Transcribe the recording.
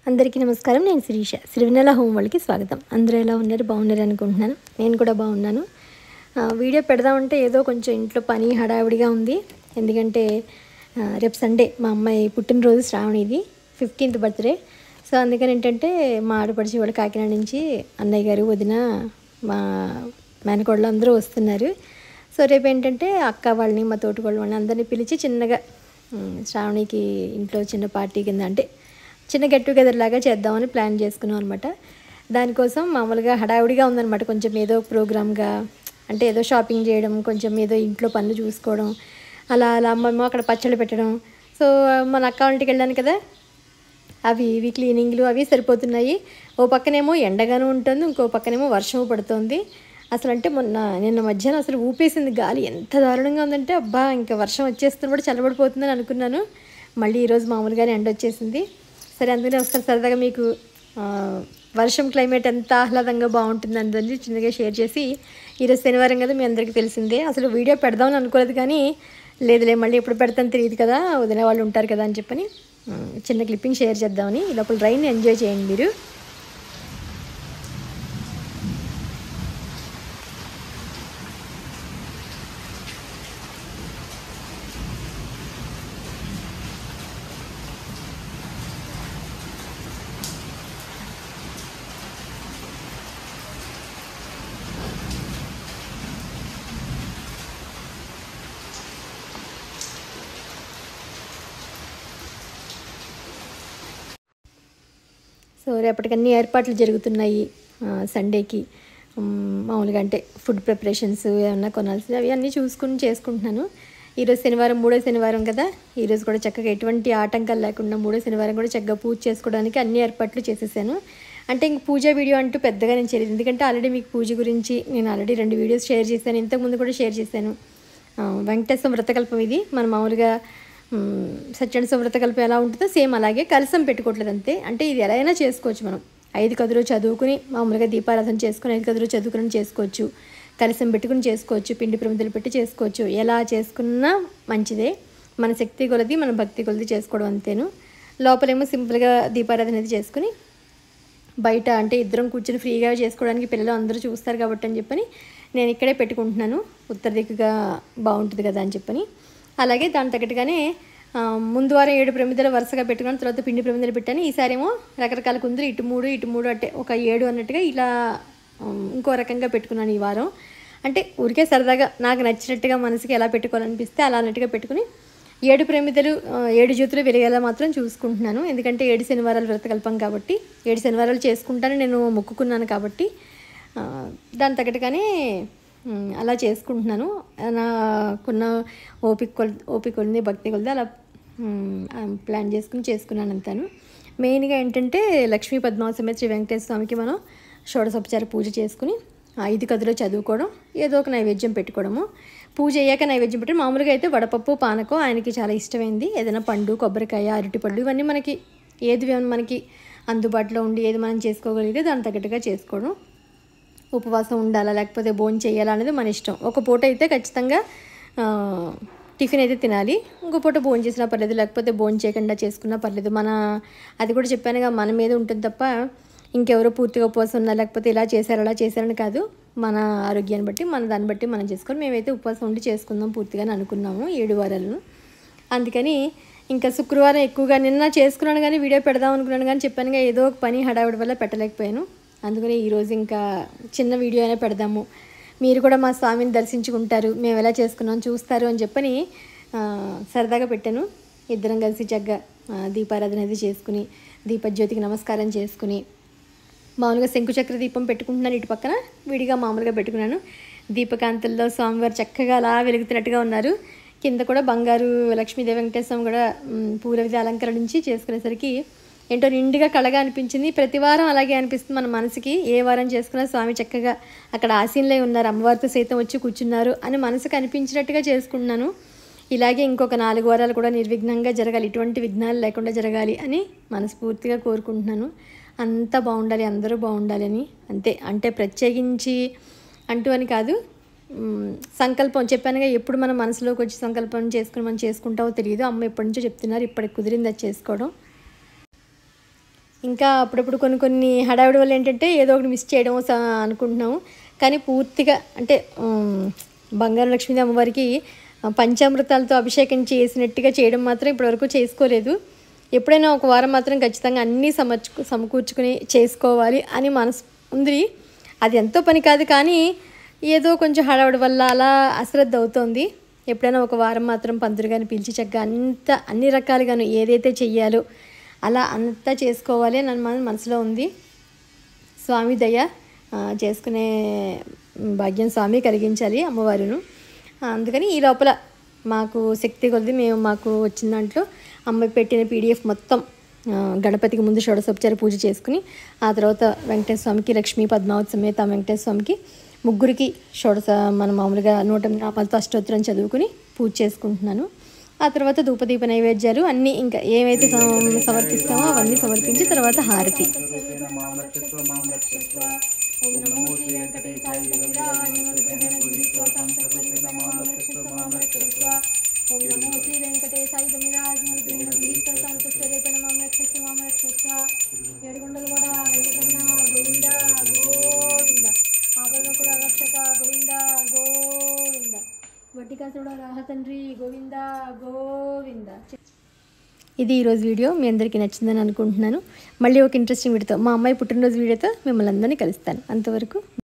అందరికీ నమస్కారం నేను శిరీష సిరివెన్నెల హోమ్ వాళ్ళకి స్వాగతం అందరూ ఎలా ఉన్నారు బాగున్నారు అనుకుంటున్నాను నేను కూడా బాగున్నాను ఆ, వీడియో పెడదామంటే ఏదో కొంచెం ఇంట్లో పని హడావిడిగా ఉంది ఎందుకంటే ఆ, రేపు సండే మా అమ్మాయి పుట్టినరోజు శ్రావణిది ఫిఫ్టీన్త్ బర్త్డే సో అందుకని ఏంటంటే మా ఆడపడిచి వాళ్ళు కాకినాడ నుంచి అన్నయ్య గారు వదిన మా మేనకోడలు అందరూ వస్తున్నారు సో రేపు ఏంటంటే అక్క వాళ్ళని మా తోటికోళ్ళ వాళ్ళని అందరినీ పిలిచి చిన్నగా ఉమ్, శ్రావణికి ఇంట్లో చిన్న పార్టీ కింద అంటే చిన్న గెట్ టుగెదర్ లాగా చేద్దామని ప్లాన్ చేసుకున్నాం అనమాట దానికోసం మామూలుగా హడావుడిగా ఉందన్నమాట కొంచెం ఏదో ప్రోగ్రామ్గా అంటే ఏదో షాపింగ్ చేయడం కొంచెం ఏదో ఇంట్లో పనులు చూసుకోవడం అలా అలా అమ్మమ్మ అక్కడ పచ్చళ్ళు పెట్టడం సో మన అక్క ఇంటికి వెళ్ళాను కదా అవి ఇవి క్లీనింగ్లు అవి సరిపోతున్నాయి ఓ పక్కనేమో ఎండగాను ఉంటుంది ఇంకో పక్కనేమో వర్షం పడుతుంది అసలు అంటే మొన్న నిన్న మధ్యాహ్నం అసలు ఊపేసింది గాలి ఎంత దారుణంగా ఉందంటే అబ్బా ఇంకా వర్షం వచ్చేస్తున్నప్పుడు చల్లబడిపోతుందని అనుకున్నాను మళ్ళీ ఈరోజు మామూలుగానే ఎండ వచ్చేసింది సరే అందుకనే ఒకసారి సరదాగా మీకు ఆ, వర్షం క్లైమేట్ ఎంత ఆహ్లాదంగా బాగుంటుంది అందరినీ చిన్నగా షేర్ చేసి ఈరోజు శనివారం కదా మీ అందరికీ తెలిసిందే అసలు వీడియో పెడదామని అనుకోలేదు కానీ లేదులే మళ్ళీ ఎప్పుడు పెడతాను తెలియదు కదా వదిలే వాళ్ళు ఉంటారు కదా అని చెప్పని ఆ, చిన్న క్లిప్పింగ్ షేర్ చేద్దామని ఈ లోపల రైన్ ఎంజాయ్ చేయండి మీరు సో రేపటికి అన్ని ఏర్పాట్లు జరుగుతున్నాయి ఆ, సండేకి ఉమ్, మామూలుగా అంటే ఫుడ్ ప్రిపరేషన్స్ ఏమన్నా కొనాల్సినవి అవి అన్నీ చూసుకుని చేసుకుంటున్నాను ఈరోజు శనివారం మూడో శనివారం కదా ఈరోజు కూడా చక్కగా ఎటువంటి ఆటంకాలు లేకుండా మూడో శనివారం కూడా చక్కగా పూజ చేసుకోవడానికి అన్ని ఏర్పాట్లు చేసేసాను అంటే ఇంక పూజ వీడియో అంటూ పెద్దగా నేను చేయలేదు ఎందుకంటే ఆల్రెడీ మీకు పూజ గురించి నేను ఆల్రెడీ రెండు వీడియోస్ షేర్ చేశాను ఇంతకుముందు కూడా షేర్ చేశాను ఆ, వెంకటేశ్వర వ్రతకల్పం ఇది మన మామూలుగా మ్, సత్యనారాయణ వ్రతకల్పం ఎలా ఉంటుందో సేమ్ అలాగే కలసం పెట్టుకోవట్లేదు అంతే అంటే ఇది ఎలా అయినా చేసుకోవచ్చు మనం ఐదు కదురు చదువుకుని మామూలుగా దీపారాధన చేసుకుని ఐదు కదురు చదువుకుని చేసుకోవచ్చు కలసం పెట్టుకుని చేసుకోవచ్చు పిండి ప్రమిదలు పెట్టి చేసుకోవచ్చు ఎలా చేసుకున్నా మంచిదే మన శక్తి కొలది మన భక్తి కొలది చేసుకోవడం అంతేను లోపలేమో సింపుల్గా దీపారాధన అనేది చేసుకుని బయట అంటే ఇద్దరం కూర్చొని ఫ్రీగా చేసుకోవడానికి పిల్లలు అందరూ చూస్తారు కాబట్టి అని చెప్పని నేను ఇక్కడే పెట్టుకుంటున్నాను ఉత్తర దిక్కుగా బాగుంటుంది కదా అని చెప్పని అలాగే దాని తగ్గట్టుగానే ఆ, ముందు వారం ఏడు ప్రమిదలు వరుసగా పెట్టుకుని తర్వాత పిండి ప్రమిదలు పెట్టాను ఈసారి ఏమో రకరకాల కుందులు ఇటు మూడు ఇటు మూడు అంటే ఒక ఏడు అన్నట్టుగా ఇలా ఉమ్, ఇంకో రకంగా పెట్టుకున్నాను ఈ వారం అంటే ఊరికే సరదాగా నాకు నచ్చినట్టుగా మనసుకి ఎలా పెట్టుకోవాలనిపిస్తే అలా అన్నట్టుగా పెట్టుకుని ఏడు ప్రమిదలు ఆ, ఏడు జ్యోతులు వెలిగేలా మాత్రం చూసుకుంటున్నాను ఎందుకంటే ఏడు శనివారాలు వ్రతకల్పం కాబట్టి ఏడు శనివారాలు చేసుకుంటాను నేను మొక్కుకున్నాను కాబట్టి ఆ, దాని తగ్గట్టుగానే ఉమ్, అలా చేసుకుంటున్నాను నాకున్న ఓపిక కొల్ ఓపిక కొలింది భక్తి కొలిది అలా ఉమ్, ఆ, ప్లాన్ చేసుకుని చేసుకున్నాను అంతాను మెయిన్గా ఏంటంటే లక్ష్మీ పద్మావతి సమేత శ్రీ వెంకటేశ్వర స్వామికి మనం షోడసోపచార పూజ చేసుకుని ఆ ఐదు కథలో చదువుకోవడం ఏదో ఒక నైవేద్యం పెట్టుకోవడము పూజ అయ్యాక నైవేద్యం పెట్టి మామూలుగా అయితే వడపప్పు పానకం ఆయనకి చాలా ఇష్టమైంది ఏదైనా పండు కొబ్బరికాయ అరటిపళ్ళు ఇవన్నీ మనకి ఏది మనకి అందుబాటులో ఉండి ఏది మనం చేసుకోగలిగితే దాని తగ్గట్టుగా చేసుకోవడం ఉపవాసం ఉండాలా లేకపోతే భోజనం చేయాలా అనేది మన ఇష్టం ఒక పూట అయితే ఖచ్చితంగా ఆ, టిఫిన్ అయితే తినాలి ఇంకో పూట భోజనం చేసినా పర్లేదు లేకపోతే భోజనం చేయకుండా చేసుకున్నా పర్లేదు మన అది కూడా చెప్పానుగా మన మీద ఉంటుంది తప్ప ఇంకెవరో పూర్తిగా ఉపవాసం ఉన్నా లేకపోతే ఇలా చేశారు అలా చేశారని కాదు మన ఆరోగ్యాన్ని బట్టి మన దాన్ని బట్టి మనం చేసుకొని మేమైతే ఉపవాసం ఉండి చేసుకుందాం పూర్తిగా అని అనుకున్నాము ఏడు వారాలను అందుకని ఇంకా శుక్రవారం ఎక్కువగా నిన్న చేసుకున్నాను కానీ వీడియో పెడదాం అనుకున్నాను కానీ చెప్పానుగా ఏదో ఒక పని హడావిడి వల్ల పెట్టలేకపోయాను అందుకని ఈరోజు ఇంకా చిన్న వీడియో అయినా పెడదాము మీరు కూడా మా స్వామిని దర్శించుకుంటారు మేము ఎలా చేసుకున్నాం చూస్తారు అని చెప్పని ఆ, సరదాగా పెట్టాను ఇద్దరం కలిసి చక్కగా ఆ, దీపారాధన అది చేసుకుని దీపజ్యోతికి నమస్కారం చేసుకుని మామూలుగా శంకుచక్ర దీపం పెట్టుకుంటున్నాను ఇటు పక్కన విడిగా మామూలుగా పెట్టుకున్నాను దీపకాంతుల్లో స్వామివారు చక్కగా అలా వెలుగుతున్నట్టుగా ఉన్నారు కింద కూడా బంగారు లక్ష్మీదేవి వెంకటేశ్వరం కూడా మ్, పూల విధి అలంకరణ నుంచి చేసుకునేసరికి ఏంటో నిండుగా కళగా అనిపించింది ప్రతి వారం అలాగే అనిపిస్తుంది మన మనసుకి ఏ వారం చేసుకున్నా స్వామి చక్కగా అక్కడ ఆసీనులై ఉన్నారు అమ్మవారితో సైతం వచ్చి కూర్చున్నారు అని మనసుకు అనిపించినట్టుగా చేసుకుంటున్నాను ఇలాగే ఇంకొక నాలుగు వారాలు కూడా నిర్విఘ్నంగా జరగాలి ఇటువంటి విఘ్నాలు లేకుండా జరగాలి అని మనస్ఫూర్తిగా కోరుకుంటున్నాను అంతా బాగుండాలి అందరూ బాగుండాలి అని అంతే అంటే ప్రత్యేకించి అంటూ అని కాదు మ్, సంకల్పం చెప్పానుగా ఎప్పుడు మన మనసులోకి వచ్చి సంకల్పం చేసుకుని మనం చేసుకుంటామో తెలియదు అమ్మ ఎప్పటి నుంచో చెప్తున్నారు ఇప్పటికి కుదిరింది అది చేసుకోవడం ఇంకా అప్పుడప్పుడు కొన్ని కొన్ని హడావిడి వల్ల ఏంటంటే ఏదో ఒకటి మిస్ చేయడం స- అనుకుంటున్నాము కానీ పూర్తిగా అంటే ఉమ్, బంగారు లక్ష్మీదేవి అమ్మవారికి ఆ, పంచామృతాలతో అభిషేకం చేసినట్టుగా చేయడం మాత్రం ఇప్పటివరకు చేసుకోలేదు ఎప్పుడైనా ఒక వారం మాత్రం ఖచ్చితంగా అన్నీ సమర్చు సమకూర్చుకుని చేసుకోవాలి అని మనసు ఉంది అది ఎంతో పని కాదు కానీ ఏదో కొంచెం హడావుడి వల్ల అలా అశ్రద్ధ అవుతోంది ఎప్పుడైనా ఒక వారం మాత్రం పంతులు గారిని పిలిచి చక్కగా అంత అన్ని రకాలుగాను ఏదైతే చెయ్యాలో అలా అంతా చేసుకోవాలి అని మన మనసులో ఉంది స్వామి దయ ఆ, చేసుకునే భాగ్యం స్వామి కలిగించాలి అమ్మవారును ఆ, అందుకని ఈ లోపల మాకు శక్తి కొద్ది మేము మాకు వచ్చిన దాంట్లో అమ్మ పెట్టిన పీడిఎఫ్ మొత్తం ఆ, గణపతికి ముందు షోడశోపచార పూజ చేసుకుని ఆ తర్వాత వెంకటేశ్వర స్వామికి లక్ష్మీ పద్మావతి సమేత వెంకటేశ్వర స్వామికి ముగ్గురికి షోడశ మనం మామూలుగా నూట ఎనిమిది నామాలతో అష్టోత్తరం చదువుకుని పూజ చేసుకుంటున్నాను ఆ తర్వాత ధూపదీప నైవేద్యాలు అన్నీ ఇంకా ఏవైతే సమ- సమర్పిస్తామో అవన్నీ సమర్పించి తర్వాత హారతి ఓం నమో శ్రీ వెంకటేశాయ ఏడుగుండలు కూడా వెంకటరమణ గోవింద గోవింద ఆపదలో కూడా రక్షక గోవింద గోవింద వడ్డికాసుడు రాహ తండ్రి గోవింద గోవింద ఇది ఈరోజు వీడియో మీ అందరికీ నచ్చిందని అనుకుంటున్నాను మళ్ళీ ఒక ఇంట్రెస్టింగ్ వీడియోతో మా అమ్మాయి పుట్టినరోజు వీడియోతో మిమ్మల్ని అందరినీ కలుస్తాను అంతవరకు